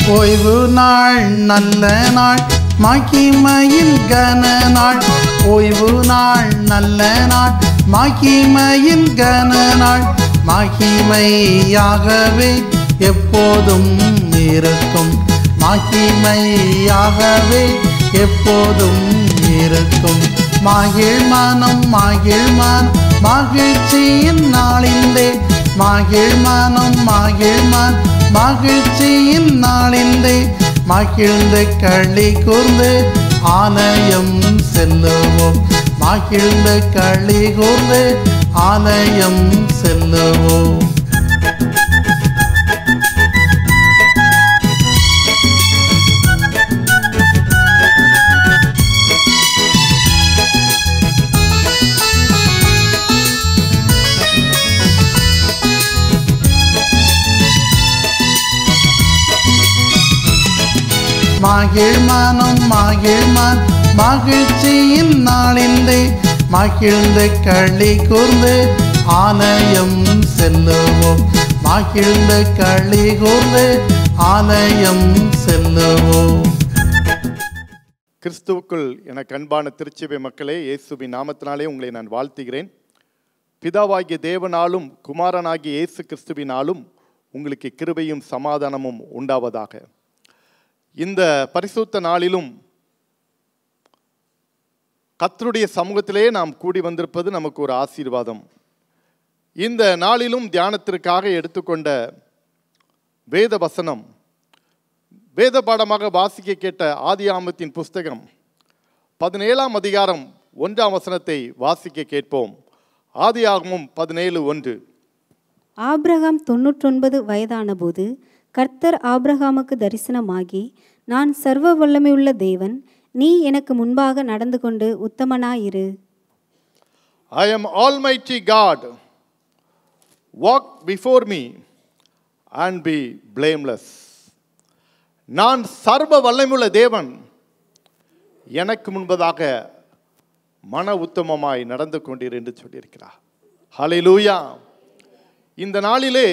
ஓய்வு நாள் நல்ல நாள் மகிமையின் கன நாள் ஓய்வு நாள் நல்ல நாள் மகிமையின் கன நாள் மகிமையாகவே எப்போதும் இருக்கும் மகிமையாகவே எப்போதும் இருக்கும் மகிழ் மனம் மகிழ் மனம் மகிழ்ச்சியின் நாளிலே மகிழ் மனம் மகிழ் மனம் மகிழ்ச்சியின் நாளிலே மகிழ்ந்து களி கூர்ந்து ஆலயம் செல்லுவோம் மகிழ்ந்து களி கூர்ந்து ஆலயம் செல்லுவோம் மகிழ் மனம் மகிழ் மன் மகிழ்ச்சியின் நாளிலே மகிழ்ந்து களி கூர்ந்து ஆலயம் செல்லுவோம் மகிழ்ந்து களி கூர்ந்து ஆலயம் செல்லுவோம் கிறிஸ்துவுக்குள் எனக்கு அன்பான திருச்சபை மக்களே இயேசுவின் நாமத்தினாலே உங்களை நான் வாழ்த்துகிறேன் பிதாவாகிய தேவனாலும் குமாரனாகிய இயேசு கிறிஸ்துவினாலும் உங்களுக்கு கிருபையும் சமாதானமும் உண்டாவதாக இந்த பரிசுத்த நாளிலும் கர்த்தருடைய சமூகத்திலே நாம் கூடி வந்திருப்பது நமக்கு ஒரு ஆசீர்வாதம் இந்த நாளிலும் தியானத்திற்காக எடுத்துக்கொண்ட வேத வசனம் வேத பாடமாக வாசிக்க கேட்ட ஆதியாமத்தின் புஸ்தகம் பதினேழாம் அதிகாரம் ஒன்றாம் வசனத்தை வாசிக்க கேட்போம் ஆதியாகமும் பதினேழு ஒன்று ஆபிரகாம் தொன்னூற்றொன்பது வயதானபோது கர்த்தர் ஆபிரகாமுக்கு தரிசனமாகி நான் சர்வ வல்லமையுள்ள தேவன் நீ எனக்கு முன்பாக நடந்து கொண்டு உத்தமனாயிரு I am Almighty God. Walk before me and be blameless. நான் சர்வ வல்லமையுள்ள தேவன் எனக்கு முன்பதாக மன உத்தமமாய் நடந்து கொண்டீர் என்று சொல்லியிருக்கிறார் ஹalleluya இந்த நாளிலே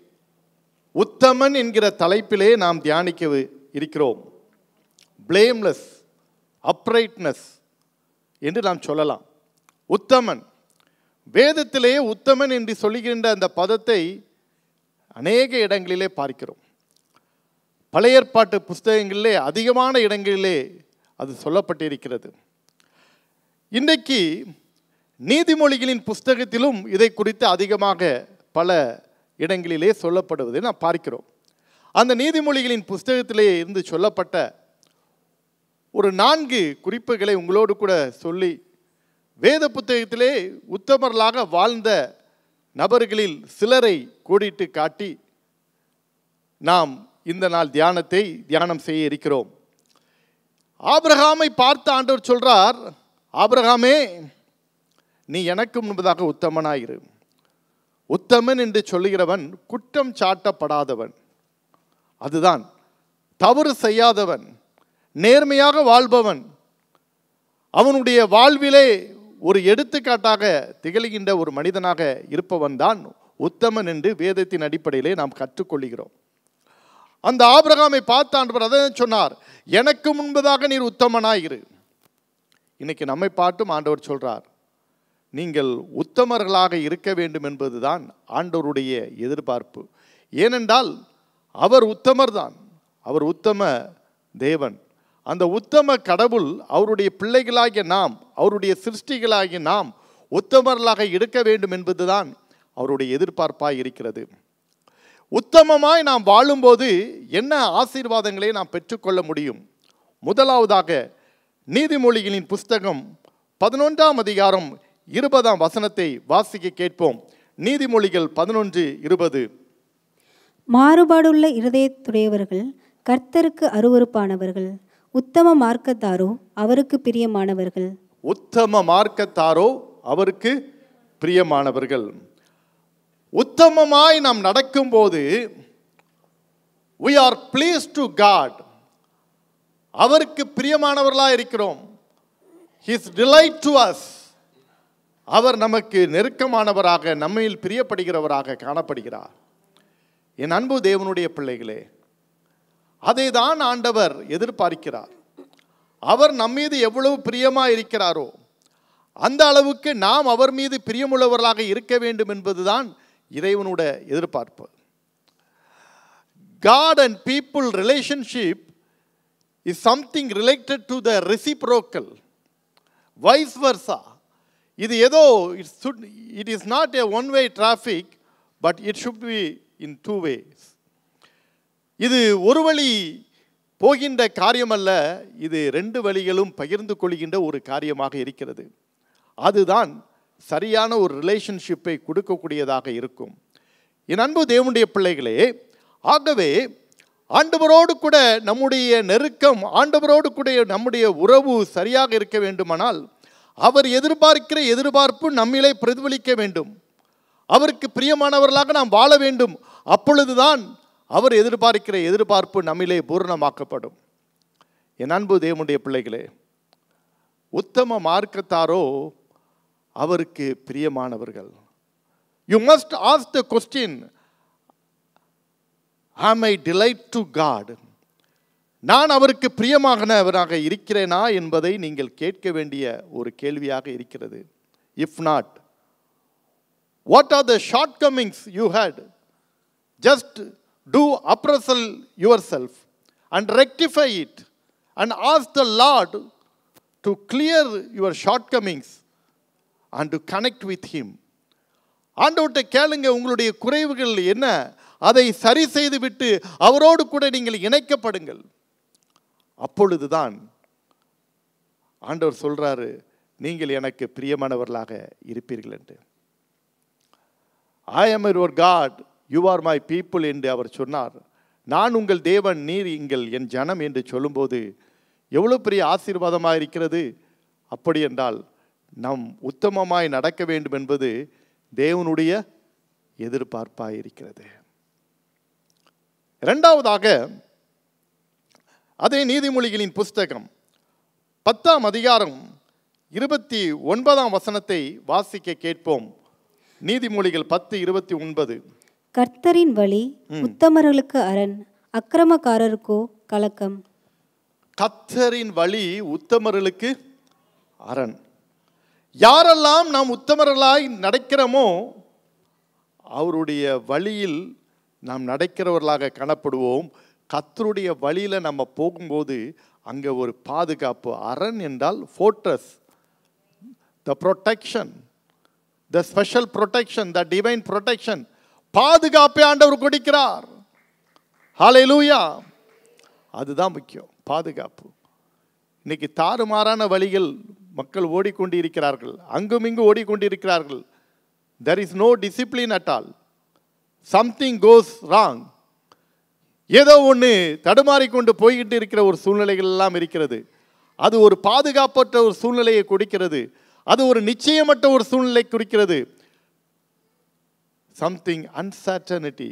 உத்தமன் என்கிற தலைப்பிலே நாம் தியானிக்க இருக்கிறோம் பிளேம்லெஸ் அப்ரைட்னஸ் என்று நாம் சொல்லலாம் உத்தமன் வேதத்திலே உத்தமன் என்று சொல்லுகின்ற அந்த பதத்தை அநேக இடங்களிலே பார்க்கிறோம் பழைய ஏற்பாட்டு புஸ்தகங்களிலே அதிகமான இடங்களிலே அது சொல்லப்பட்டிருக்கிறது இன்றைக்கு நீதிமொழிகளின் புஸ்தகத்திலும் இதை குறித்து அதிகமாக பல இடங்களிலே சொல்லப்படுவதை நாம் பார்க்கிறோம் அந்த நீதிமொழிகளின் புஸ்தகத்திலே இருந்து சொல்லப்பட்ட ஒரு நான்கு குறிப்புகளை உங்களோடு கூட சொல்லி வேத புத்தகத்திலே உத்தமர்களாக வாழ்ந்த நபர்களில் சிலரை கோடிட்டு காட்டி நாம் இந்த நாள் தியானத்தை தியானம் செய்ய இருக்கிறோம் ஆபிரகாமை பார்த்த ஆண்டவர் சொல்றார் ஆபிரகாமே நீ எனக்கு முன்பதாக உத்தமனாயிரு உத்தமன் என்று சொல்லுகிறவன் குற்றம் சாட்டப்படாதவன் அதுதான் தவறு செய்யாதவன் நேர்மையாக வாழ்பவன் அவனுடைய வாழ்விலே ஒரு எடுத்துக்காட்டாக திகழ்கின்ற ஒரு மனிதனாக இருப்பவன் தான் உத்தமன் என்று வேதத்தின் அடிப்படையிலே நாம் கற்றுக்கொள்கிறோம் அந்த ஆபிரகாமை பார்த்த ஆண்டவர் அதை சொன்னார் எனக்கு முன்பதாக நீர் உத்தமனாயிரு இன்னைக்கு நம்மை பார்த்தும் ஆண்டவர் சொல்றார் நீங்கள் உத்தமர்களாக இருக்க வேண்டும் என்பதுதான் ஆண்டவருடைய எதிர்பார்ப்பு ஏனென்றால் அவர் உத்தமர்தான் அவர் உத்தம தேவன் அந்த உத்தம கடவுள் அவருடைய பிள்ளைகளாகிய நாம் அவருடைய சிருஷ்டிகளாகிய நாம் உத்தமர்களாக இருக்க வேண்டும் என்பதுதான் அவருடைய எதிர்பார்ப்பாய் இருக்கிறது உத்தமமாய் நாம் வாழும்போது என்ன ஆசீர்வாதங்களை நாம் பெற்றுக்கொள்ள முடியும் முதலாவதாக நீதிமொழிகளின் புஸ்தகம் பதினொன்றாம் அதிகாரம் இருபதாம் வசனத்தை வாசிக்க கேட்போம் நீதிமொழிகள் பதினொன்று இருபது மாறுபாடுள்ள இருதயத்துடையவர்கள் கர்த்தருக்கு அருவருப்பானவர்கள் உத்தம மார்க்கத்தாரோ அவருக்கு பிரியமானவர்கள் உத்தம மார்க்கத்தாரோ அவருக்கு பிரியமானவர்கள் உத்தமமாய் நாம் நடக்கும்போது we are pleased to God அவருக்கு பிரியமானவர்களாக இருக்கிறோம் ஹிஸ் delight to us அவர் நமக்கு நெருக்கமானவராக நம்மையில் பிரியப்படுகிறவராக காணப்படுகிறார் என் அன்பு தேவனுடைய பிள்ளைகளே அதை தான் ஆண்டவர் எதிர்பார்க்கிறார் அவர் நம்மீது எவ்வளவு பிரியமா இருக்கிறாரோ அந்த அளவுக்கு நாம் அவர் மீது பிரியமுள்ளவர்களாக இருக்க வேண்டும் என்பதுதான் இறைவனோட எதிர்பார்ப்பு God and people relationship is something related to the reciprocal. Vice versa. இது ஏதோ it should it is not a one way traffic but it should be in two ways. இது ஒரு வழி போகின்ற காரியமல்ல இது ரெண்டு வழிகளும் பகிர்ந்து கொள்கின்ற ஒரு காரியமாக இருக்கிறது அதுதான் சரியான ஒரு ரிலேஷன்ஷிப்பை கொடுக்கக்கூடியதாக இருக்கும் என் அன்பு தேவனுடைய பிள்ளைகளே ஆகவே ஆண்டவரோடு கூட நம்முடைய நெருக்கம் ஆண்டவரோடு கூட நம்முடைய உறவு சரியாக இருக்க வேண்டுமானால் அவர் எதிர்பார்க்கிற எதிர்பார்ப்பு நம்மிலே பிரதிபலிக்க வேண்டும் அவருக்கு பிரியமானவர்களாக நாம் வாழ வேண்டும் அப்பொழுதுதான் அவர் எதிர்பார்க்கிற எதிர்பார்ப்பு நம்மிலே பூரணமாக்கப்படும் என் அன்பு தேவனுடைய பிள்ளைகளே உத்தம மார்க்கத்தாரோ அவருக்கு பிரியமானவர்கள் you must ask the question am I delight to God நான் அவருக்கு பிரியமாகனவராக இருக்கிறேனா என்பதை நீங்கள் கேட்க வேண்டிய ஒரு கேள்வியாக இருக்கிறது if not what are the shortcomings you had just do appraisal yourself and rectify it and ask the Lord to clear your shortcomings and to connect with him ஆண்டவர்கிட்ட கேளுங்க உங்களுடைய குறைவுகள் என்ன அதை சரி செய்து விட்டு அவரோடு கூட நீங்கள் இணைக்கப்படுங்கள் அப்பொழுதுதான் ஆண்டவர் சொல்றாரு நீங்கள் எனக்கு பிரியமானவர்களாக இருப்பீர்கள் என்று I am your God you are my people என்று அவர் சொன்னார் நான் உங்கள் தேவன் நீர் எங்கள் என் ஜனம் என்று சொல்லும்போது எவ்வளோ பெரிய ஆசீர்வாதமாக இருக்கிறது அப்படி என்றால் நம் உத்தமமாய் நடக்க வேண்டும் என்பது தேவனுடைய எதிர்பார்ப்பாக இருக்கிறது இரண்டாவதாக அதே நீதிமொழிகளின் புஸ்தகம் பத்தாம் அதிகாரம் இருபத்தி ஒன்பதாம் வசனத்தை வாசிக்க கேட்போம் நீதிமொழிகள் பத்து இருபத்தி ஒன்பது கர்த்தரின் வழி உத்தமர்களுக்கு அரண் அக்கிரமக்காரருக்கோ கலக்கம் கத்தரின் வழி உத்தமர்களுக்கு அரண் யாரெல்லாம் நாம் உத்தமர்களாய் நடக்கிறோமோ அவருடைய வழியில் நாம் நடக்கிறவர்களாக காணப்படுவோம் கத்தருடைய வழியில் நம்ம போகும்போது அங்கே ஒரு பாதுகாப்பு அரண் என்றால் fortress the protection the special protection the divine protection பாதுகாப்பை ஆண்டவர் கொடுக்கிறார் ஹalleluya அதுதான் முக்கியம் பாதுகாப்பு இன்னைக்கு தாறுமாறான வழிகள் மக்கள் ஓடிக்கொண்டு இருக்கிறார்கள் அங்கும் இங்கு ஓடிக்கொண்டிருக்கிறார்கள் there is no discipline at all something goes wrong ஏதோ ஒன்று தடுமாறிக்கொண்டு போய்கிட்டு இருக்கிற ஒரு சூழ்நிலைகள் எல்லாம் இருக்கிறது அது ஒரு பாதுகாப்பற்ற ஒரு சூழ்நிலையை கொடுக்கிறது அது ஒரு நிச்சயமற்ற ஒரு சூழ்நிலை குறிக்கிறது சம்திங் அன்சர்டனிட்டி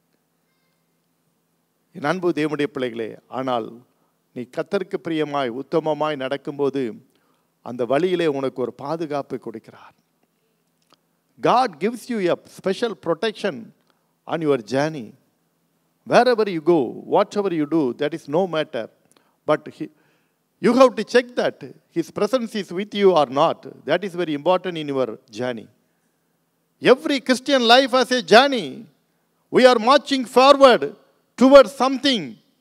என் அன்பு தேவனுடைய பிள்ளைகளே ஆனால் நீ கத்தருக்கு பிரியமாய் உத்தமமாய் நடக்கும்போது அந்த வழியிலே உனக்கு ஒரு பாதுகாப்பு கொடுக்கிறார் God gives you a special protection on your journey. Wherever you go, whatever you do, that is no matter. But he, you have to check that His presence is with you or not. That is very important in your journey. Every Christian life has a journey. We are marching forward towards something.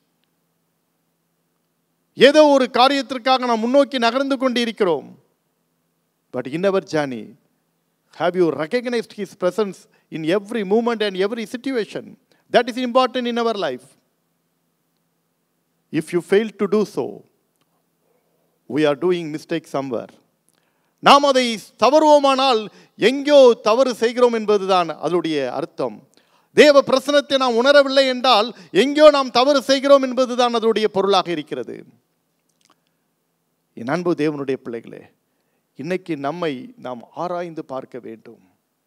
ஏதோ ஒரு காரியத்திற்காக நாம் முன்னோக்கி நகர்ந்து கொண்டு இருக்கிறோம் but in our journey have you recognised his presence in every moment and every situation that is important in our life if you fail to do so we are doing mistake somewhere நாம் அதை தவறுவோமானால் எங்கேயோ தவறு செய்கிறோம் என்பதுதான் அதனுடைய அர்த்தம் தேவ பிரசனத்தை நாம் உணரவில்லை என்றால் எங்கேயோ நாம் தவறு செய்கிறோம் என்பதுதான் அதனுடைய பொருளாக இருக்கிறது என் அன்பு தேவனுடைய பிள்ளைகளே இன்னைக்கு நம்மை நாம் ஆராய்ந்து பார்க்க வேண்டும்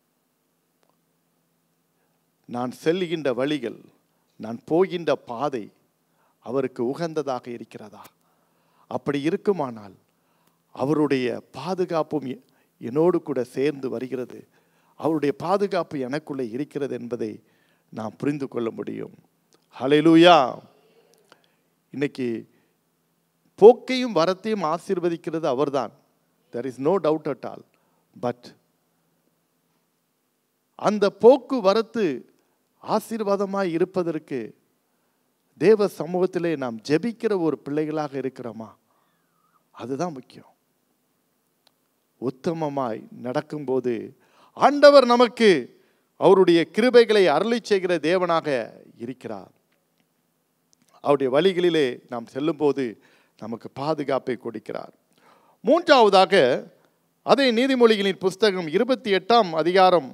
நான் செல்லுகின்ற வழிகள் நான் போகின்ற பாதை அவருக்கு உகந்ததாக இருக்கிறதா அப்படி இருக்குமானால் அவருடைய பாதுகாப்பும் எ- என்னோடு கூட சேர்ந்து வருகிறது அவருடைய பாதுகாப்பு எனக்குள்ளே இருக்கிறது என்பதை நாம் புரிந்து கொள்ள முடியும் ஹalleluya இன்னைக்கு போக்கையும் வரத்தையும் ஆசீர்வதிக்கிறது அவர்தான் there is no doubt at all but அந்த போக்கு வரத்து ஆசீர்வாதமாய் இருப்பதற்கு தேவ சமூகத்திலே நாம் ஜெபிக்கிற ஒரு பிள்ளைகளாக இருக்கிறோமா அதுதான் முக்கியம் உத்தமமாய் நடக்கும்போது ஆண்டவர் நமக்கு அவருடைய கிருபைகளை அருளி செய்கிற தேவனாக இருக்கிறார் அவருடைய வழிகளிலே நாம் செல்லும்போது நமக்கு பாதுகாப்பை கொடுக்கிறார் மூன்றாவதாக அதே நீதிமொழிகளின் புஸ்தகம் இருபத்தி எட்டாம் அதிகாரம்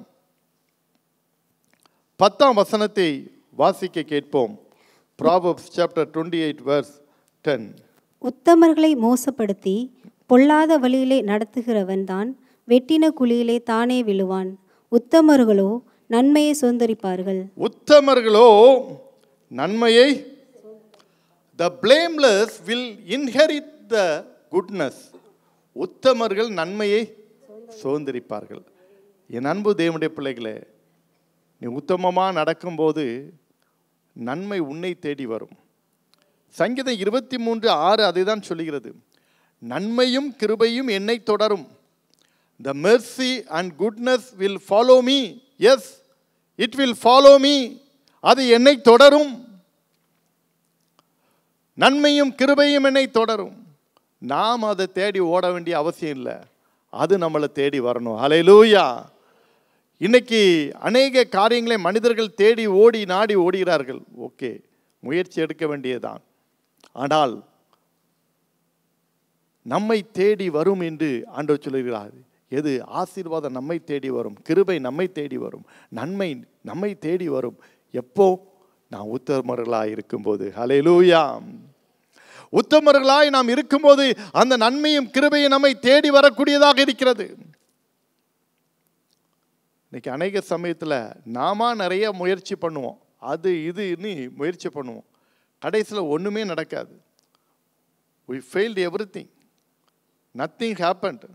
பத்தாம் வசனத்தை வாசிக்க கேட்போம் Proverbs chapter twenty eight verse ten உத்தமர்களை மோசப்படுத்தி பொல்லாத வழியிலே நடத்துகிறவன் தான் வெட்டின குழியிலே தானே விழுவான் உத்தமர்களோ நன்மையை சுதந்திரிப்பார்கள் உத்தமர்களோ நன்மையை the blameless will inherit the goodness உத்தமர்கள் நன்மையை சுதந்திரிப்பார்கள் என் அன்பு தேவனுடைய பிள்ளைகளே நீ உத்தமமாக நடக்கும்போது நன்மை உன்னை தேடி வரும் சங்கீதம் இருபத்தி மூன்று ஆறு அதை தான் சொல்லுகிறது நன்மையும் கிருபையும் என்னை தொடரும் the mercy and goodness will follow me yes it will follow me அது என்னை தொடரும் நன்மையும் கிருபையும் என்னை தொடரும் நாம் அதை தேடி ஓட வேண்டிய அவசியம் இல்லை அது நம்மளை தேடி வரணும் ஹalleluya இன்னைக்கு அநேக காரியங்களை மனிதர்கள் தேடி ஓடி நாடி ஓடுகிறார்கள் ஓகே முயற்சி எடுக்க வேண்டியதுதான் ஆனால் நம்மை தேடி வரும் என்று ஆண்டவர் சொல்லுகிறார் எது ஆசீர்வாதம் நம்மை தேடி வரும் கிருபை நம்மை தேடி வரும் நன்மை நம்மை தேடி வரும் எப்போ நான் உத்தமர்களாய் இருக்கும்போது ஹalleluya உத்தமர்களாய் நாம் இருக்கும்போது அந்த நன்மையும் கிருபையும் நம்மை தேடி வரக்கூடியதாக இருக்கிறது இன்னைக்கு அநேக சமயத்தில் நாம நிறைய முயற்சி பண்ணுவோம் அது இதுன்னு முயற்சி பண்ணுவோம் கடைசியில் ஒன்றுமே நடக்காது we failed everything nothing happened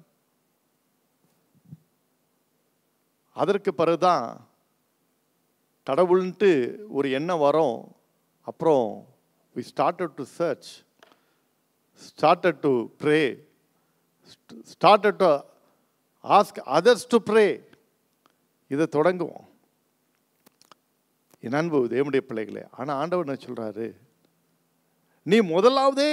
அதற்கு பிறகுதான் கடவுள்ன்ட்டு ஒரு எண்ணம் வரும் அப்புறம் we started to search started to pray st- started to ask others to pray இதை தொடங்குவோம் என் அன்பு தேவனுடைய பிள்ளைகளே ஆனால் ஆண்டவர் என்ன சொல்றாரு நீ முதலாவதே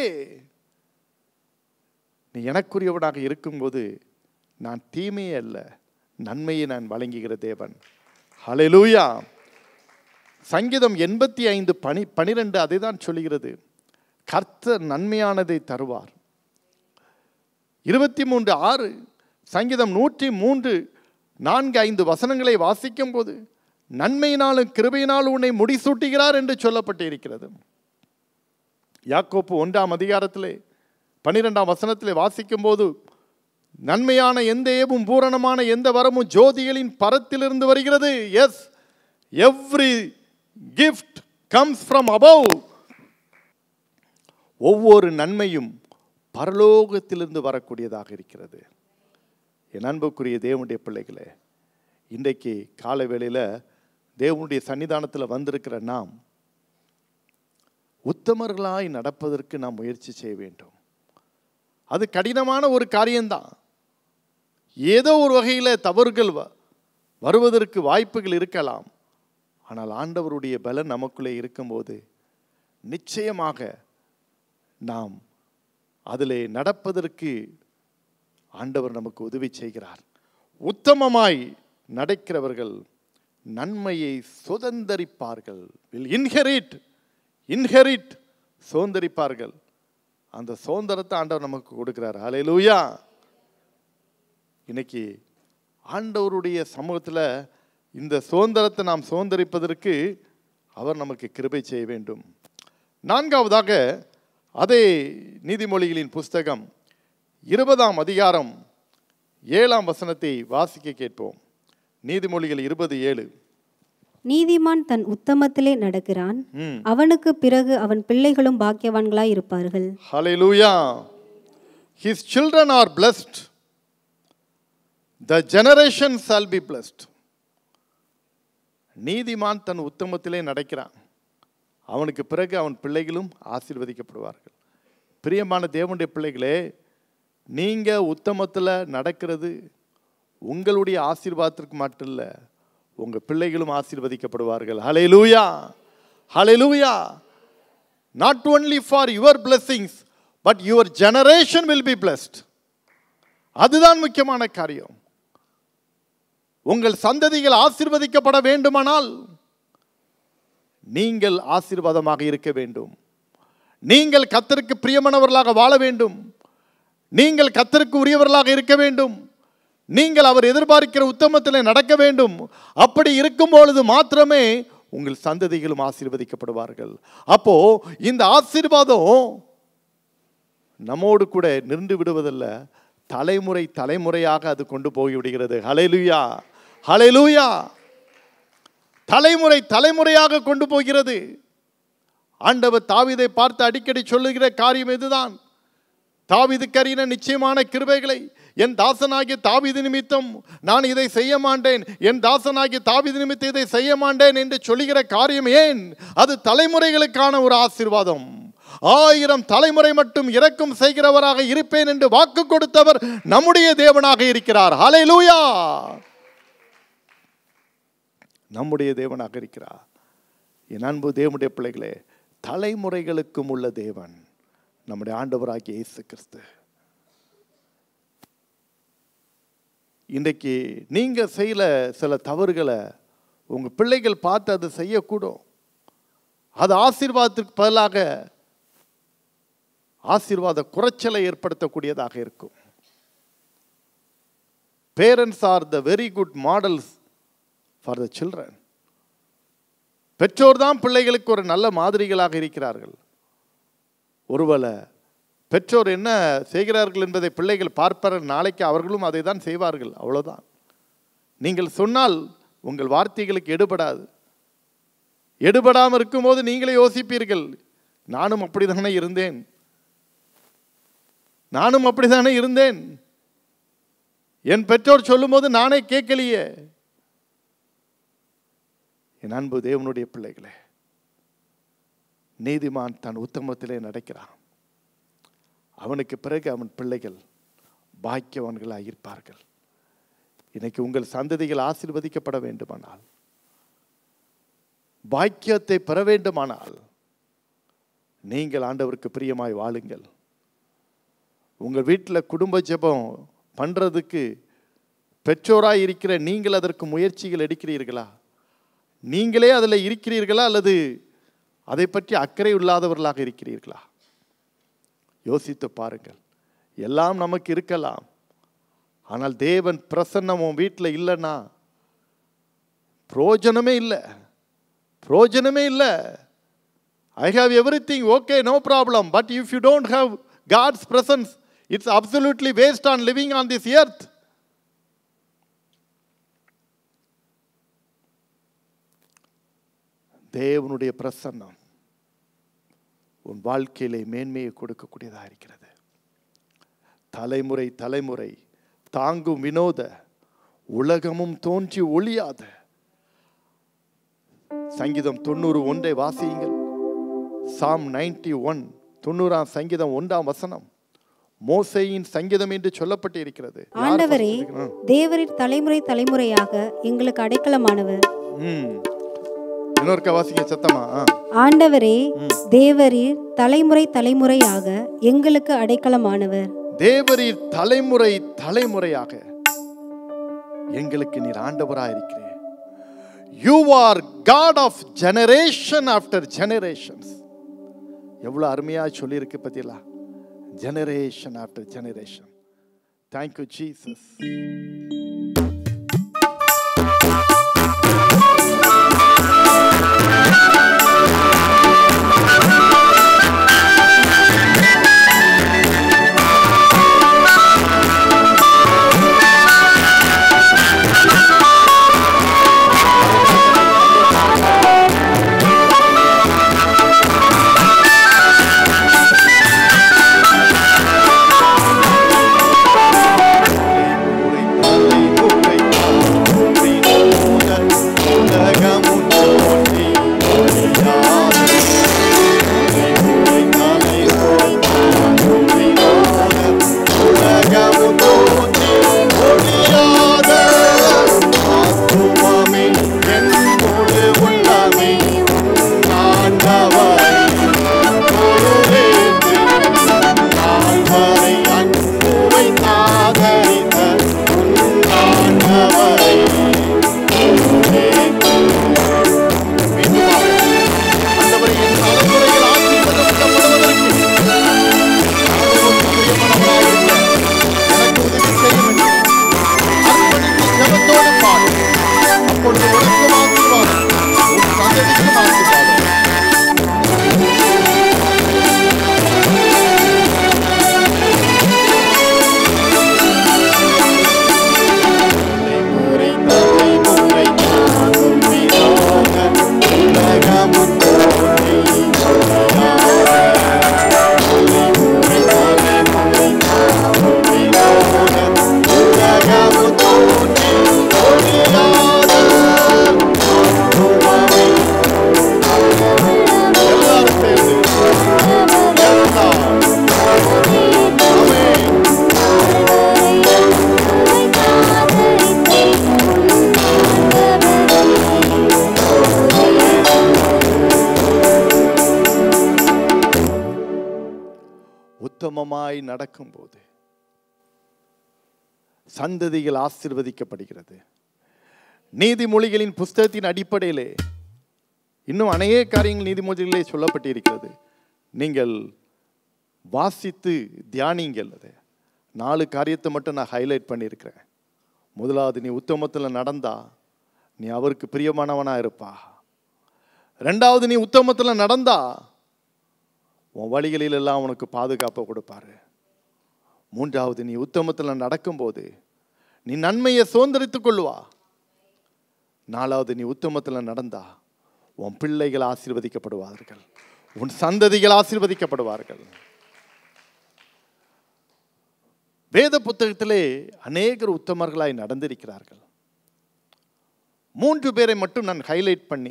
நீ எனக்குரியவனாக இருக்கும்போது நான் தீமையே அல்ல நன்மையை நான் வழங்குகிற தேவன் ஹalleluya சங்கீதம் எண்பத்தி ஐந்து பனி பனிரெண்டு அதை தான் சொல்லுகிறது கர்த்தர் நன்மையானதை தருவார் இருபத்தி மூன்று ஆறு சங்கீதம் நூற்றி மூன்று நான்கு ஐந்து வசனங்களை வாசிக்கும் போது நன்மையினாலும் கிருபையினாலும் உன்னை முடிசூட்டுகிறார் என்று சொல்லப்பட்டு இருக்கிறது யாக்கோப்பு ஒன்றாம் அதிகாரத்திலே பன்னிரெண்டாம் வசனத்திலே வாசிக்கும் போது நன்மையான எந்த ஏவும் பூரணமான எந்த வரமும் ஜோதிகளின் பரத்திலிருந்து வருகிறது yes every gift comes from above ஒவ்வொரு நன்மையும் பரலோகத்திலிருந்து வரக்கூடியதாக இருக்கிறது என் அன்புக்குரிய தேவனுடைய பிள்ளைகளே இன்றைக்கு காலை வேளையில் தேவனுடைய சன்னிதானத்தில் வந்திருக்கிற நாம் உத்தமர்களாய் நடப்பதற்கு நாம் முயற்சி செய்ய வேண்டும் அது கடினமான ஒரு காரியம்தான் ஏதோ ஒரு வகையில் தவறுகள் வ- வருவதற்கு வாய்ப்புகள் இருக்கலாம் ஆனால் ஆண்டவருடைய பலன் நமக்குள்ளே இருக்கும்போது நிச்சயமாக நாம் அதிலே நடப்பதற்கு ஆண்டவர் நமக்கு உதவி செய்கிறார் உத்தமமாய் நடக்கிறவர்கள் நன்மையை சுதந்தரிப்பார்கள் வில் இன்ஹெரிட் இன்ஹெரிட் சுதந்தரிப்பார்கள் அந்த சுதந்திரத்தை ஆண்டவர் நமக்கு கொடுக்கிறார் ஹalleluya இன்னைக்கு ஆண்டவருடைய சமூகத்தில் இந்த சுதந்திரத்தை நாம் சுதந்திரிப்பதற்கு அவர் நமக்கு கிருபை செய்ய வேண்டும் நான்காவதாக அதே நீதிமொழிகளின் புஸ்தகம் இருபதாம் அதிகாரம் ஏழாம் வசனத்தை வாசிக்க கேட்போம் நீதிமொழிகள் இருபது ஏழு நீதிமான் தன் உத்தமத்திலே நடக்கிறான் ம் அவனுக்கு பிறகு அவன் பிள்ளைகளும் பாக்கியவான்களாய் இருப்பார்கள் Hallelujah. His children are blessed. The generation shall be blessed. நீதிமான் தன் உத்தமத்திலே நடக்கிறான் அவனுக்கு பிறகு அவன் பிள்ளைகளும் ஆசீர்வதிக்கப்படுவார்கள் பிரியமான தேவனுடைய பிள்ளைகளே நீங்க உத்தமத்தில் நடக்கிறது உங்களுடைய ஆசீர்வாதத்திற்கு மட்டும் இல்லை உங்க பிள்ளைகளும் ஆசீர்வதிக்கப்படுவார்கள் ஹalleluya ஹalleluya not only for your blessings but your generation will be blessed அதுதான் முக்கியமான காரியம் உங்கள் சந்ததிகள் ஆசீர்வதிக்கப்பட வேண்டுமானால் நீங்கள் ஆசீர்வாதமாக இருக்க வேண்டும் நீங்கள் கத்தருக்கு பிரியமானவர்களாக வாழ வேண்டும் நீங்கள் கத்தருக்கு உரியவர்களாக இருக்க வேண்டும் நீங்கள் அவர் எதிர்பார்க்கிற உத்தமத்தில் நடக்க வேண்டும் அப்படி இருக்கும் பொழுது மாத்திரமே உங்கள் சந்ததிகளும் ஆசீர்வதிக்கப்படுவார்கள் அப்போ இந்த ஆசீர்வாதம் நம்மோடு கூட நின்று விடுவதல்ல தலைமுறை தலைமுறையாக அது கொண்டு போய் விடுகிறது ஹalleluya ஹalleluya தலைமுறை தலைமுறையாக கொண்டு போகிறது ஆண்டவர் தாவீதை பார்த்து அடிக்கடி சொல்லுகிற காரியம் இதுதான் தாவீதுக்கு அறியின நிச்சயமான கிருபைகளை என் தாசனாகிய தாவீது நிமித்தம் நான் இதை செய்ய மாட்டேன் என் தாசனாகிய தாவீது நிமித்தம் இதை செய்ய மாட்டேன் என்று சொல்லுகிற காரியம் ஏன் அது தலைமுறைகளுக்கான ஒரு ஆசீர்வாதம் ஆயிரம் தலைமுறை மட்டும் இறக்கும் செய்கிறவராக இருப்பேன் என்று வாக்கு கொடுத்தவர் நம்முடைய தேவனாக இருக்கிறார் ஹalleluya நம்முடைய தேவனாக இருக்கிறார் என் அன்பு தேவனுடைய பிள்ளைகளே தலைமுறைகளுக்கும் உள்ள தேவன் நம்முடைய ஆண்டவராகிய இயேசு கிறிஸ்து இன்றைக்கு நீங்க செய்யல சில தவறுகளை உங்க பிள்ளைகள் பார்த்து அதை செய்யக்கூடும் அது ஆசீர்வாதத்திற்கு பதிலாக ஆசீர்வாத குறைச்சலை ஏற்படுத்தக்கூடியதாக இருக்கும் parents are the very good models for the children பெற்றோர் தான் பிள்ளைகளுக்கு ஒரு நல்ல மாதிரிகளாக இருக்கிறார்கள் ஒருவேளை பெற்றோர் என்ன செய்கிறார்கள் என்பதை பிள்ளைகள் பார்ப்பர் நாளைக்கு அவர்களும் அதை தான் செய்வார்கள் அவ்வளோதான் நீங்கள் சொன்னால் உங்கள் வார்த்தைகளுக்கு எடுபடாது எடுபடாமல் இருக்கும்போது நீங்களே யோசிப்பீர்கள் நானும் அப்படிதானே இருந்தேன் நானும் அப்படிதானே இருந்தேன் என் பெற்றோர் சொல்லும்போது நானே கேட்கலையே என் அன்பு தேவனுடைய பிள்ளைகளே நீதிமான் தன் உத்தமத்திலே நடக்கிறான் அவனுக்கு பிறகு அவன் பிள்ளைகள் பாக்கியவான்களாக இருப்பார்கள் இன்னைக்கு உங்கள் சந்ததிகள் ஆசீர்வதிக்கப்பட வேண்டுமானால் பாக்கியத்தை பெற வேண்டுமானால் நீங்கள் ஆண்டவருக்கு பிரியமாய் வாழுங்கள் உங்கள் வீட்டில் குடும்ப ஜெபம் பண்ணுறதுக்கு பெற்றோராய் இருக்கிற நீங்கள் அதற்கு முயற்சிகள் எடுக்கிறீர்களா நீங்களே அதில் இருக்கிறீர்களா அல்லது அதை பற்றி அக்கறை இல்லாதவர்களாக இருக்கிறீர்களா யோசித்து பாருங்கள் எல்லாம் நமக்கு இருக்கலாம் ஆனால் தேவன் பிரசன்னம் உன் வீட்டில் இல்லைன்னா பிரயோஜனமே இல்லை பிரயோஜனமே இல்லை I have everything okay no problem but if you don't have God's presence it's absolutely waste on living on this earth தேவனுடைய பிரசன்னம் உன் வாழ்க்கையிலே மேன்மையை கொடுக்கக்கூடியதாக இருக்கிறது தலைமுறை தலைமுறை தாங்கும் வினோத உலகமும் தோன்றி ஒளியாத சங்கீதம் தொண்ணூறு ஒன்றை வாசியுங்கள் சாம் நைன்டி ஒன் தொண்ணூறாம் சங்கீதம் ஒன்றாம் வசனம் மோசையின் சங்கீதம் என்று சொல்லப்பட்டு இருக்கிறது யார் ஆண்டவரே படிச்சிருக்கணும்? தேவரீர் தலைமுறை தலைமுறையாக எங்களுக்கு அடைக்கலமானவர் ம் இன்னொருக்கா வாசிங்க சத்தமா ஆ. ஆண்டவரே தேவரீர் தலைமுறை தலைமுறையாக எங்களுக்கு அடைக்கலமானவர் தேவரீர் தலைமுறை தலைமுறையாக எங்களுக்கு நீர் ஆண்டவராக இருக்கிறேன் you are God of generation after generations எவ்வளோ அருமையாக சொல்லியிருக்கு பத்தியலா generation after generation thank you Jesus தலைமுறை உனக்கும் ஆசீர்வாதம் உன் சந்ததிக்கும் ஆசீர்வாதம் எல்லாரும் சேர்ந்து எல்லாம் ஆமென் உத்தமமாய் நடக்கும்போது சந்ததிகள் ஆசிர்வதிக்கப்படுகிறது நீதிமொழிகளின் புஸ்தகத்தின் அடிப்படையிலே இன்னும் அநேக காரியங்கள் நீதிமொழிகளிலே சொல்லப்பட்டிருக்கிறது நீங்கள் வாசித்து தியானிங்கள் அதை நாலு காரியத்தை மட்டும் நான் ஹைலைட் பண்ணியிருக்கிறேன் முதலாவது நீ உத்தமத்தில் நடந்தா நீ அவருக்கு பிரியமானவனாக இருப்பா ரெண்டாவது நீ உத்தமத்தில் நடந்தா உன் வழிகளில் எல்லாம் உனக்கு பாதுகாப்பை கொடுப்பாரு மூன்றாவது நீ உத்தமத்தில் நடக்கும்போது நீ நன்மையை சுதந்திரித்துக் கொள்ளுவா நாலாவது நீ உத்தமத்தில் நடந்தா உன் பிள்ளைகள் ஆசீர்வதிக்கப்படுவார்கள் உன் சந்ததிகள் ஆசீர்வதிக்கப்படுவார்கள் வேத புத்தகத்திலே அநேகர் உத்தமர்களாய் நடந்திருக்கிறார்கள் மூன்று பேரை மட்டும் நான் ஹைலைட் பண்ணி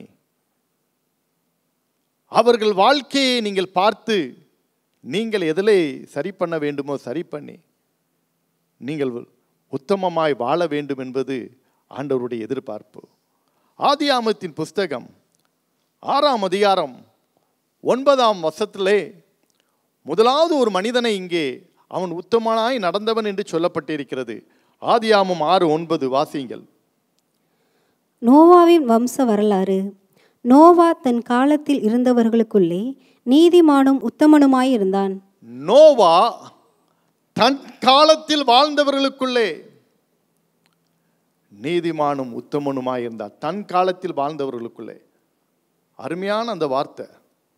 அவர்கள் வாழ்க்கையை நீங்கள் பார்த்து நீங்கள் எதிலே சரி பண்ண வேண்டுமோ சரி பண்ணி நீங்கள் உத்தமமாய் வாழ வேண்டும் என்பது ஆண்டவருடைய எதிர்பார்ப்பு ஆதியாமத்தின் புஸ்தகம் ஆறாம் அதிகாரம் ஒன்பதாம் வசத்திலே முதலாவது ஒரு மனிதனை இங்கே அவன் உத்தமனாய் நடந்தவன் என்று சொல்லப்பட்டிருக்கிறது ஆதியாமம் ஆறு ஒன்பது வாசியுங்கள் நோவாவின் வம்ச வரலாறு நோவா தன் காலத்தில் இருந்தவர்களுக்குள்ளே நீதிமானும் உத்தமனுமாயிருந்தான் நோவா தன் காலத்தில் வாழ்ந்தவர்களுக்குள்ளே நீதிமானும் உத்தமனுமாய் இருந்தார் தன் காலத்தில் வாழ்ந்தவர்களுக்குள்ளே அருமையான அந்த வார்த்தை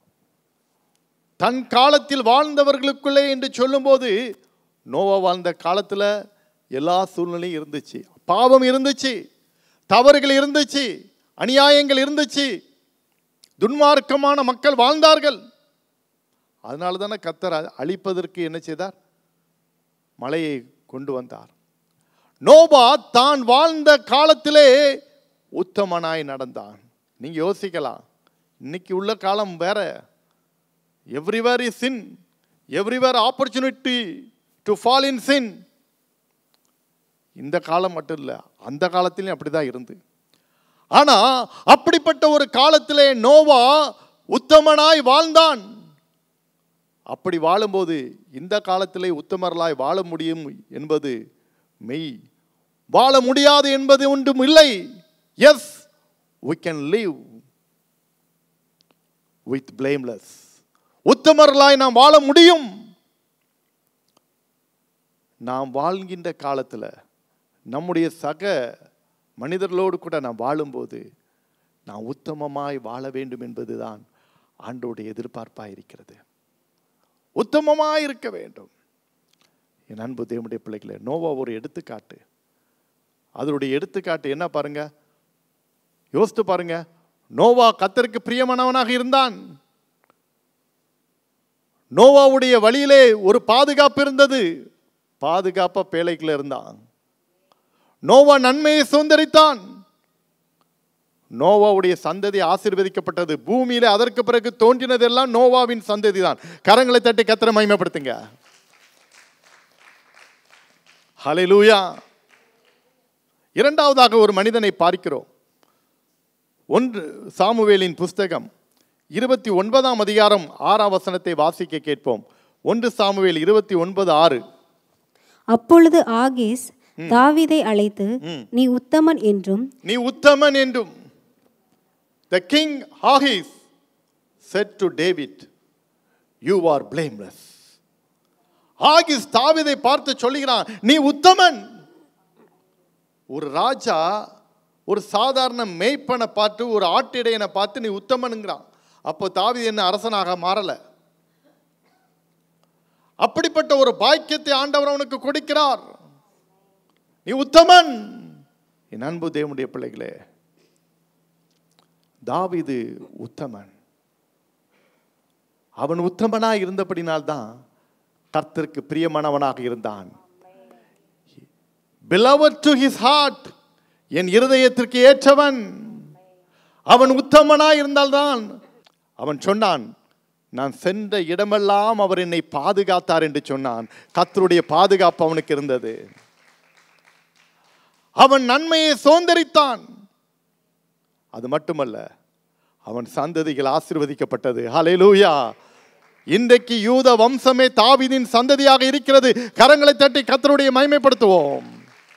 தன் காலத்தில் வாழ்ந்தவர்களுக்குள்ளே என்று சொல்லும்போது நோவா வாழ்ந்த காலத்தில் எல்லா சூழ்நிலையும் இருந்துச்சு பாவம் இருந்துச்சு தவறுகள் இருந்துச்சு அநியாயங்கள் இருந்துச்சு துன்மார்க்கமான மக்கள் வாழ்ந்தார்கள் அதனால தானே கத்தர் அ- அழிப்பதற்கு என்ன செய்தார் மழையை கொண்டு வந்தார் நோபா தான் வாழ்ந்த காலத்திலே உத்தமனாய் நடந்தான் நீங்க யோசிக்கலாம் இன்னைக்கு உள்ள காலம் வேற everywhere is sin everywhere opportunity to fall in sin இந்த காலம் மட்டும் இல்லை அந்த காலத்திலையும் அப்படிதான் இருந்து ஆனா அப்படிப்பட்ட ஒரு காலத்திலே நோவா உத்தமனாய் வாழ்ந்தான் அப்படி வாழும்போது இந்த காலத்திலே உத்தமர்களாய் வாழ முடியும் என்பது மெய் வாழ முடியாது என்பது ஒன்றும் இல்லை yes we can live with blameless உத்தமர்களாய் நாம் வாழ முடியும் நாம் வாழ்கின்ற காலத்தில் நம்முடைய சக மனிதர்களோடு கூட நாம் வாழும்போது நாம் உத்தமமாய் வாழ வேண்டும் என்பதுதான் ஆண்டோடைய எதிர்பார்ப்பாக இருக்கிறது உத்தமமாய் இருக்க வேண்டும் என் அன்பு தேவனுடைய பிள்ளைகளே நோவா ஒரு எடுத்துக்காட்டு அதனுடைய எடுத்துக்காட்டு என்ன பாருங்க யோசித்து பாருங்க நோவா கத்தருக்கு பிரியமானவனாக இருந்தான் நோவாவுடைய வழியிலே ஒரு பாதுகாப்பு இருந்தது பாதுகாப்பா பேழைக்குள்ள இருந்தான் நோவா நன்மையை சுதந்திரித்தான் நோவாவுடைய சந்ததி ஆசீர்வதிக்கப்பட்டது பூமியில அதற்கு பிறகு தோன்றினதெல்லாம் நோவாவின் சந்ததி தான் கரங்களை தட்டி கத்திர மகிமைப்படுத்துங்க ஹalleluya இரண்டாவதாக ஒரு மனிதனை பார்க்கிறோம் ஒன்று சாமுவேலின் புஸ்தகம் இருபத்தி ஒன்பதாம் அதிகாரம் ஆறாம் வசனத்தை வாசிக்க கேட்போம் ஒன்று சாமுவேல் இருபத்தி ஒன்பது ஆறு அப்பொழுது ஆகீஸ் தாவீதை அழைத்து நீ உத்தமன் என்றும் நீ உத்தமன் என்றும் the king Achish said to David you are blameless Achish தாவீதை பார்த்து சொல்லுகிறான் நீ உத்தமன் ஒரு ராஜா ஒரு சாதாரண மேய்ப்பனை பார்த்து ஒரு ஆட்டிடையனை பார்த்து நீ உத்தமனுங்கிறான் அப்போ தாவி என்ன அரசனாக மாறல அப்படிப்பட்ட ஒரு பாக்கியத்தை ஆண்டவர் அவனுக்கு கொடுக்கிறார் நீ உத்தமன் என் அன்பு தேவனுடைய பிள்ளைகளே தாவீது உத்தமன் அவன் உத்தமனாய் இருந்தபடினால்தான் கர்த்தருக்கு பிரியமானவனாக இருந்தான் beloved டு ஹிஸ் ஹார்ட் என் இருதயத்திற்கு ஏற்றவன் அவன் உத்தமனாய் இருந்தால்தான் அவன் சொன்னான் நான் சென்ற இடமெல்லாம் அவர் என்னை பாதுகாத்தார் என்று சொன்னான் கர்த்தருடைய பாதுகாப்பு அவனுக்கு இருந்தது அவன் நன்மையை சோந்தரித்தான் அது மட்டுமல்ல அவன் சந்ததிகள் ஆசீர்வதிக்கப்பட்டது ஹalleluya இன்றைக்கு யூத வம்சமே தாவீதின் சந்ததியாக இருக்கிறது கரங்களை தட்டி கர்த்தருடைய மகிமைப்படுத்துவோம்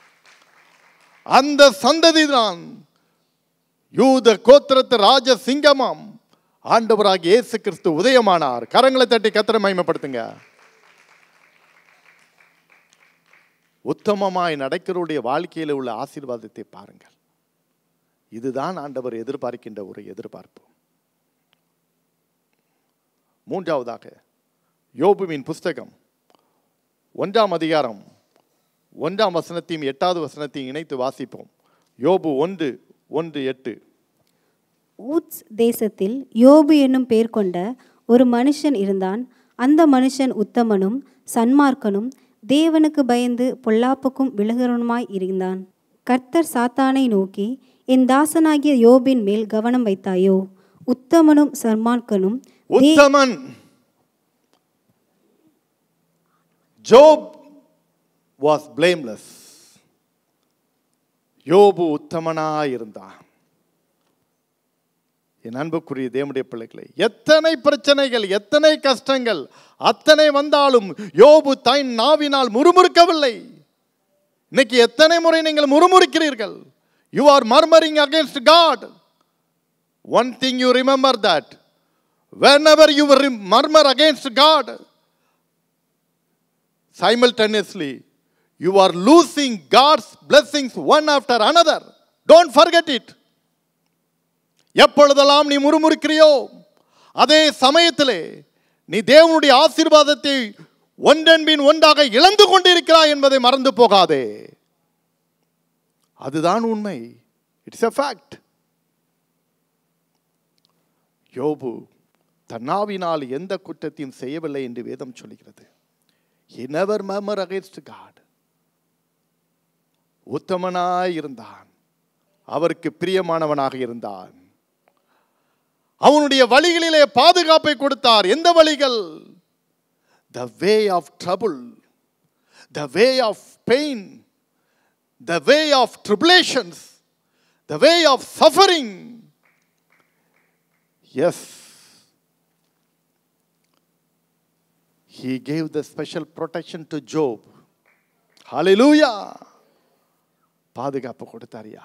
அந்த சந்ததி தான் யூத கோத்திரத்து ராஜ சிங்கமாம் ஆண்டவராகிய இயேசு கிறிஸ்து உதயமானார் கரங்களை தட்டி கர்த்தரை மகிமைப்படுத்துங்க உத்தமமாய் நடக்கிறவருடைய வாழ்க்கையில் உள்ள ஆசீர்வாதத்தை பாருங்கள் இதுதான் ஆண்டவர் எதிர்பார்க்கின்ற ஒரு எதிர்பார்ப்பு மூன்றாவதாக யோபுவின் புஸ்தகம் ஒன்றாம் அதிகாரம் ஒன்றாம் வசனத்தையும் எட்டாவது வசனத்தையும் இணைத்து வாசிப்போம் யோபு ஒன்று ஒன்று எட்டு ஊத்ஸ் தேசத்தில் யோபு என்னும் பேர் கொண்ட ஒரு மனுஷன் இருந்தான் அந்த மனுஷன் உத்தமனும் சன்மார்க்கனும் தேவனுக்கு பயந்து பொல்லாப்புக்கும் விலகிறவனுமாய் இருந்தான் கர்த்தர் சாத்தானை நோக்கி என் தாசனாகிய யோபின் மேல் கவனம் வைத்தாயோ உத்தமனும் சன்மார்க்கனும் தே- உத்தமன் ஜோப் வாஸ் blameless யோபு உத்தமனாய் இருந்தான் என் அன்புக்குரிய தேவனுடைய பிள்ளைகளை எத்தனை பிரச்சனைகள் எத்தனை கஷ்டங்கள் அத்தனை வந்தாலும் யோபு தன் நாவினால் முறுமுறுக்கவில்லை இன்னைக்கு எத்தனை முறை நீங்கள் முறுமுறுக்கிறீர்கள் you are murmuring against God one thing you remember that whenever you will murmur against God, simultaneously you are losing God's blessings one after another. Don't forget it. எப்பொழுதெல்லாம் நீ முறுமுறுக்கிறியோ அதே சமயத்திலே நீ தேவனுடைய ஆசீர்வாதத்தை ஒன்றன்பின் ஒன்றாக இழந்து கொண்டிருக்கிறாய் என்பதை மறந்து போகாதே அதுதான் உண்மை இட்ஸ் எ ஃபேக்ட் யோபு தன்னாவினால் எந்த குற்றத்தையும் செய்யவில்லை என்று வேதம் சொல்கிறது he never murmur against God உத்தமனாய் இருந்தான் அவருக்கு பிரியமானவனாக இருந்தான் அவனுடைய வழிகளிலே பாதுகாப்பை கொடுத்தார் எந்த வழிகள் the way of trouble the way of pain the way of tribulations the way of suffering yes he gave the special protection to Job. Hallelujah. பாதுகாப்பு கொடுத்தாரியா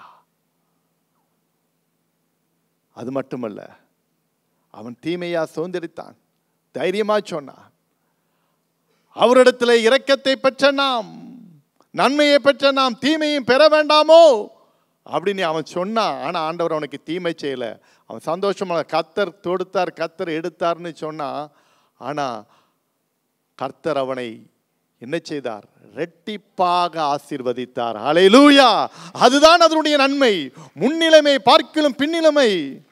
அது மட்டுமல்ல அவன் தீமையா சுதந்திரித்தான் தைரியமா சொன்னான் அவரிடத்தில் இரக்கத்தை பெற்ற நாம் நன்மையை பெற்ற நாம் தீமையும் பெற வேண்டாமோ அப்படின்னு அவன் சொன்னான் ஆனா ஆண்டவர் அவனுக்கு தீமை செய்யல அவன் சந்தோஷமா கத்தர் தொடுத்தார் கத்தர் எடுத்தார்னு சொன்னான் ஆனா கர்த்தர் அவனை என்ன செய்தார் ரெட்டிப்பாக ஆசீர்வதித்தார் ஹalleluya அதுதான் அதனுடைய நன்மை முன்னிலைமை பார்க்கிலும் பின்னிலைமை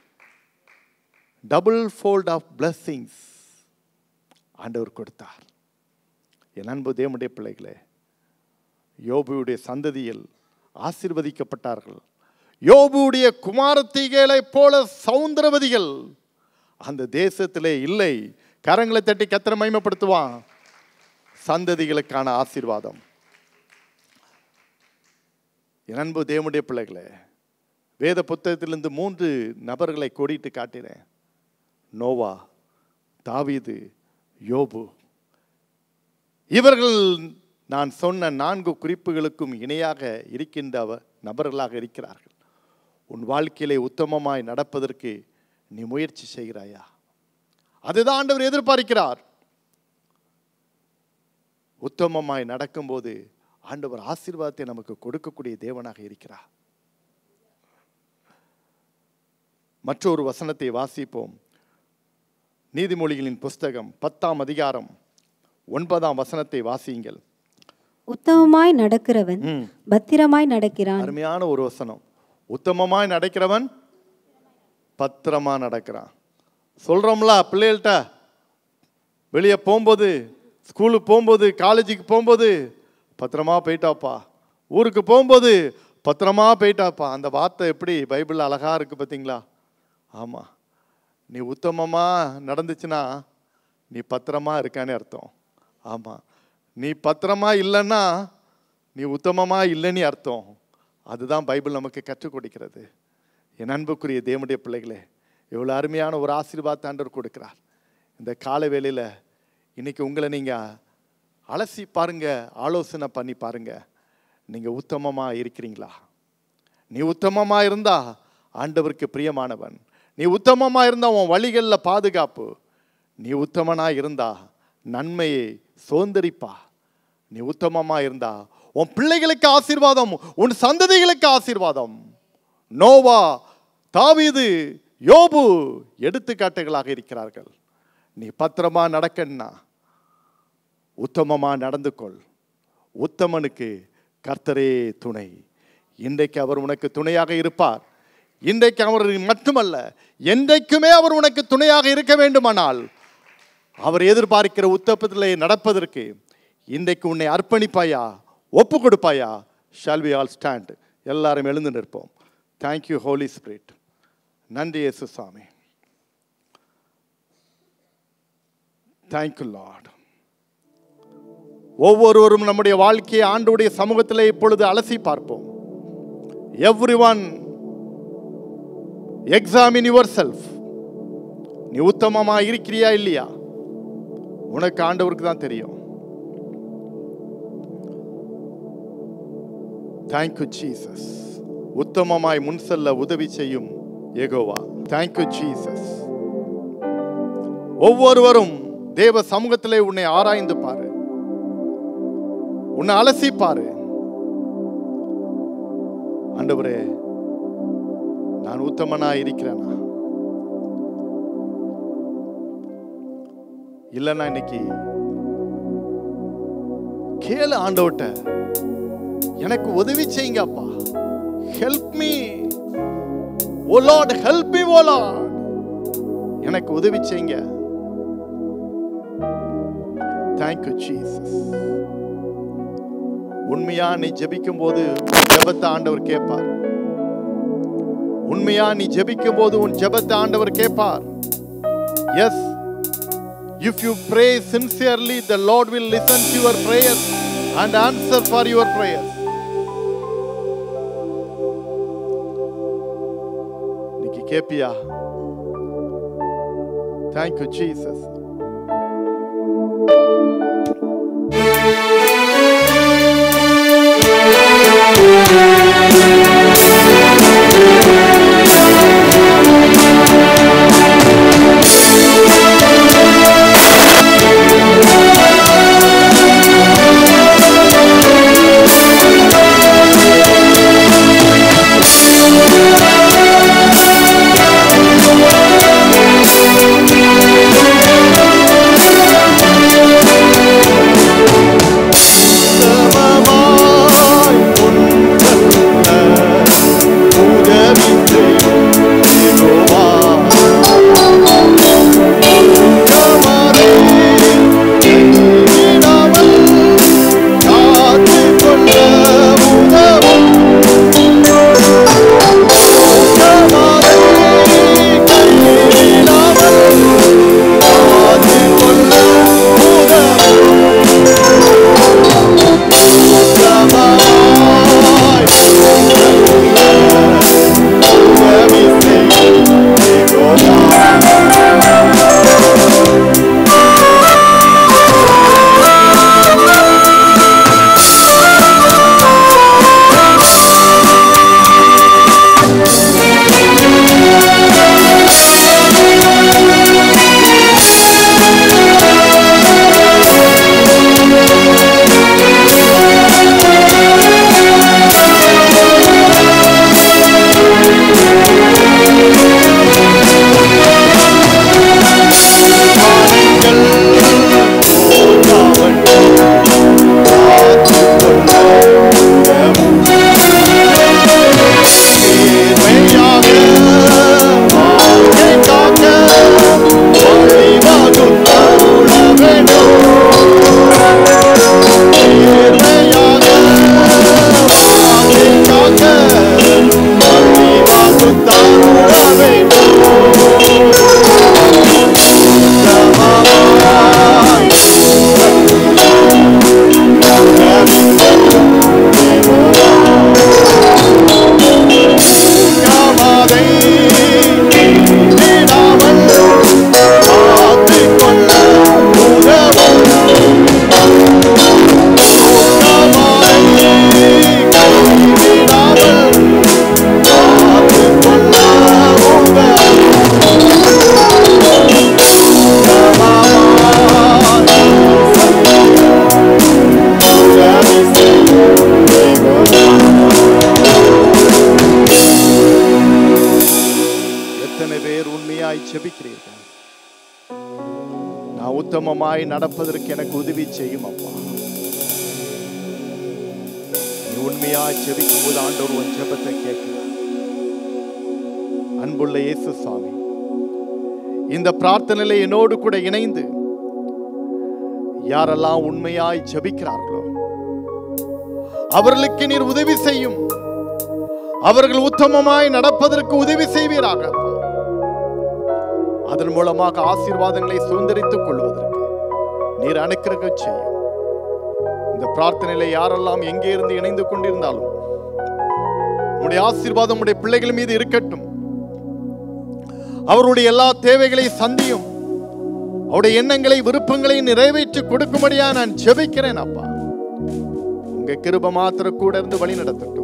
டபுள் ஃபோல்ட் ஆஃப் blessings ஆண்டவர் கொடுத்தார் என் அன்பு தேவனுடைய பிள்ளைகளே யோபுவுடைய சந்ததியில் ஆசீர்வதிக்கப்பட்டார்கள் யோபுவுடைய குமாரத்திகளைப் போல சௌந்தரவதிகள் அந்த தேசத்திலே இல்லை கரங்களை தட்டி கத்திர மகிமைப்படுத்துவான் சந்ததிகளுக்கான ஆசீர்வாதம் என் அன்பு தேவனுடைய பிள்ளைகளே வேத புத்தகத்திலிருந்து மூன்று நபர்களை கொடிட்டு காட்டினேன் நோவா தாவீது யோபு இவர்கள் நான் சொன்ன நான்கு குறிப்புகளுக்கும் இணையாக இருக்கின்ற அவ- நபர்களாக இருக்கிறார்கள் உன் வாழ்க்கையிலே உத்தமமாய் நடப்பதற்கு நீ முயற்சி செய்கிறாயா அதுதான் ஆண்டவர் எதிர்பார்க்கிறார் உத்தமமாய் நடக்கும்போது ஆண்டவர் ஆசீர்வாதத்தை நமக்கு கொடுக்கக்கூடிய தேவனாக இருக்கிறார் மற்றொரு வசனத்தை வாசிப்போம் நீதிமொழிகளின் புஸ்தகம் பத்தாம் அதிகாரம் ஒன்பதாம் வசனத்தை வாசியுங்கள் உத்தமமாய் நடக்கிறவன் ம். பத்திரமாய் நடக்கிறான் அருமையான ஒரு வசனம் உத்தமமாய் நடக்கிறவன் பத்திரமா நடக்கிறான் சொல்றோம்ல பிள்ளைகள்கிட்ட வெளியே போகும்போது ஸ்கூலுக்கு போகும்போது காலேஜுக்கு போகும்போது பத்திரமா போயிட்டாப்பா ஊருக்கு போகும்போது பத்திரமா போயிட்டாப்பா அந்த வார்த்தை எப்படி பைபிள் அழகா இருக்கு பார்த்தீங்களா ஆமாம் நீ உத்தமமாக நடந்துச்சுன்னா நீ பத்திரமா இருக்கானே அர்த்தம் ஆமாம் நீ பத்திரமா இல்லைன்னா நீ உத்தமமா இல்லைன்னு அர்த்தம் அதுதான் பைபிள் நமக்கு கற்றுக் கொடுக்கிறது என் அன்புக்குரிய தேவனுடைய பிள்ளைகளே எவ்வளோ அருமையான ஒரு ஆசீர்வாதத்தை ஆண்டவர் கொடுக்கிறார் இந்த கால வேளையில் இன்னைக்கு உங்களை நீங்கள் அலசி பாருங்க ஆலோசனை பண்ணி பாருங்க நீங்கள் உத்தமமாக இருக்கிறீங்களா நீ உத்தமமா இருந்தா ஆண்டவருக்கு பிரியமானவன் நீ உத்தமமா இருந்தா உன் வழிகளில் பாதுகாப்பு நீ உத்தமனா இருந்தா நன்மையை சோந்தரிப்பா நீ உத்தமமா இருந்தா உன் பிள்ளைகளுக்கு ஆசீர்வாதம் உன் சந்ததிகளுக்கு ஆசீர்வாதம் நோவா தாவீது யோபு எடுத்துக்காட்டுகளாக இருக்கிறார்கள் நீ பத்திரமா நடக்கன்னா உத்தமமா நடந்து கொள் உத்தமனுக்கு கர்த்தரே துணை இன்றைக்கு அவர் உனக்கு துணையாக இருப்பார் இன்றைக்கு அவர் மட்டுமல்ல என்றைக்குமே அவர் உனக்கு துணையாக இருக்க வேண்டுமானால் அவர் எதிர்பார்க்கிற உத்தப்பத்திலே நடப்பதற்கு இன்றைக்கு உன்னை அர்ப்பணிப்பாயா ஒப்பு கொடுப்பாயா ஷால் வி ஆல் ஸ்டாண்ட் எல்லாரும் எழுந்து நிற்போம் தேங்க்யூ ஹோலி ஸ்பிரிட் நன்றி இயேசு சாமி தேங்க்யூ லார்ட் ஒவ்வொருவரும் நம்முடைய வாழ்க்கையை ஆண்டுடைய சமூகத்தில் இப்பொழுது அலசி பார்ப்போம் everyone examine yourself நீ உத்தமமா இருக்கிறியா இல்லையா உனக்கு ஆண்டவருக்கு தான் தெரியும் தேங்க்யூ ஜீசஸ் உத்தமமாய் முன் செல்ல உதவி செய்யும் ஏகோவா தேங்க்யூ ஜீசஸ் ஒவ்வொருவரும் தேவ சமூகத்திலே உன்னை ஆராய்ந்து பாரு உன்னை அலசி பாரு ஆண்டவரே நான் உத்தமனா இருக்கிறேனா இல்லைன்னா இன்னைக்கு கேளு ஆண்டவட்ட எனக்கு உதவி செய்யுங்க அப்பா help me O Lord help me O Lord எனக்கு உதவி செய்யுங்க தேங்க்யூ ஜீசஸ் உண்மையா நீ ஜெபிக்கும் போது ஜெபத்தை ஆண்டவர் கேட்பார் உண்மையா நீ ஜெபிக்கும் போது உன் ஜெபத்தை ஆண்டவர் கேட்பார் yes if you pray sincerely the Lord will listen to your prayer and answer for your prayer இன்னைக்கு கேப்பியா தேங்க்யூ ஜீசஸ் Thank எத்தனை பேர் உண்மையாய் செபிக்கிறீர்கள் நான் உத்தமமாய் நடப்பதற்கு எனக்கு உதவி செய்யும் அப்பா நீ உண்மையாய் செபிக்கும் போது ஆண்டவர் உன் ஜெபத்தை கேட்கிறார் அன்புள்ள இயேசு சுவாமி இந்த பிரார்த்தனையில என்னோடு கூட இணைந்து யாரெல்லாம் உண்மையாய் ஜெபிக்கிறார்களோ அவர்களுக்கு நீர் உதவி செய்யும் அவர்கள் உத்தமமாய் நடப்பதற்கு உதவி செய்வீராக அப்பா. அதன் மூலமாக ஆசீர்வாதங்களை சுதந்திரித்துக் கொள்வதற்கு நீர் அனுக்கிரக செய்யும் இந்த பிரார்த்தனையில யாரெல்லாம் எங்கே இருந்து இணைந்து கொண்டிருந்தாலும் உடைய ஆசீர்வாதம் உடைய பிள்ளைகள் மீது இருக்கட்டும் அவருடைய எல்லா தேவைகளை சந்தியும் அவருடைய எண்ணங்களை விருப்பங்களை நிறைவேற்றி கொடுக்கும்படியா நான் ஜெபிக்கிறேன் அப்பா உங்க கிருப மாத்திர கூட இருந்து வழி நடத்தட்டும்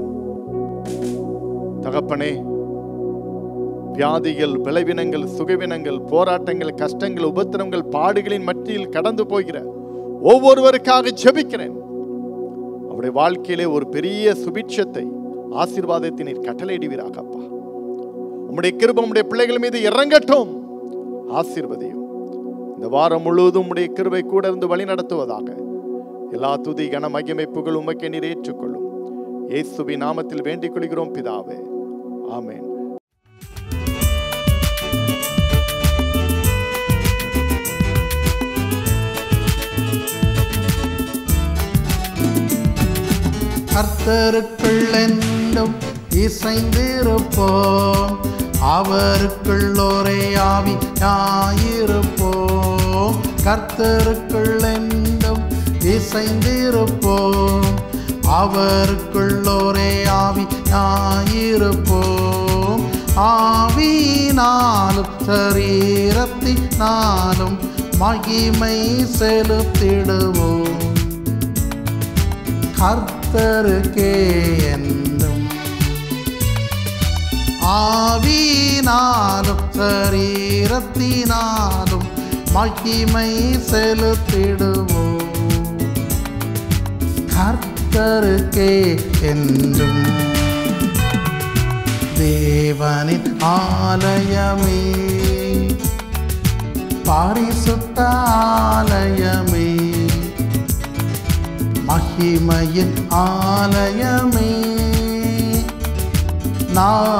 தகப்பனே வியாதிகள் விளைவினங்கள் சுகவினங்கள் போராட்டங்கள் கஷ்டங்கள் உபத்திரங்கள் பாடுகளின் மத்தியில் கடந்து போகிற ஒவ்வொருவருக்காக ஜெபிக்கிறேன் அவருடைய வாழ்க்கையிலே ஒரு பெரிய சுபிட்சத்தை ஆசீர்வாதத்தை நீர் கட்டளையிடுவீராக அப்பா உம்முடைய கிருபம் உம்முடைய பிள்ளைகள் மீது இறங்கட்டும் ஆசீர்வதியும் இந்த வாரம் முழுவதும் உம்முடைய கிருபை கூட இருந்து வழி நடத்துவதாக எல்லா துதி கன மகிமை புகழ் உமக்கே நீர் ஏற்றுக்கொள்ளும் இயேசுவின் நாமத்தில் வேண்டிக் கொள்கிறோம் பிதாவே ஆமென் கர்த்தருக்குள் என்றும் இசைந்திருப்போம் அவருக்குள் ஒரே ஆவி ஞாயிறுப்போம் கர்த்தருக்குள் என்றும் இசைந்திருப்போம் அவருக்குள் ஒரே ஆவி ஞாயிறுப்போம் ஆவியினாலும் சரீரத்தினாலும் மகிமை செலுத்திடுவோம் கர்த்தருக்கே என்றும் ஆவினாலும் சரீரத்தினாலும் மகிமை செலுத்திடுவோம் கர்த்தருக்கே என்றும் தேவனின் ஆலயமே பரிசுத்த ஆலயமே மகிமையின் ஆலயமே நான்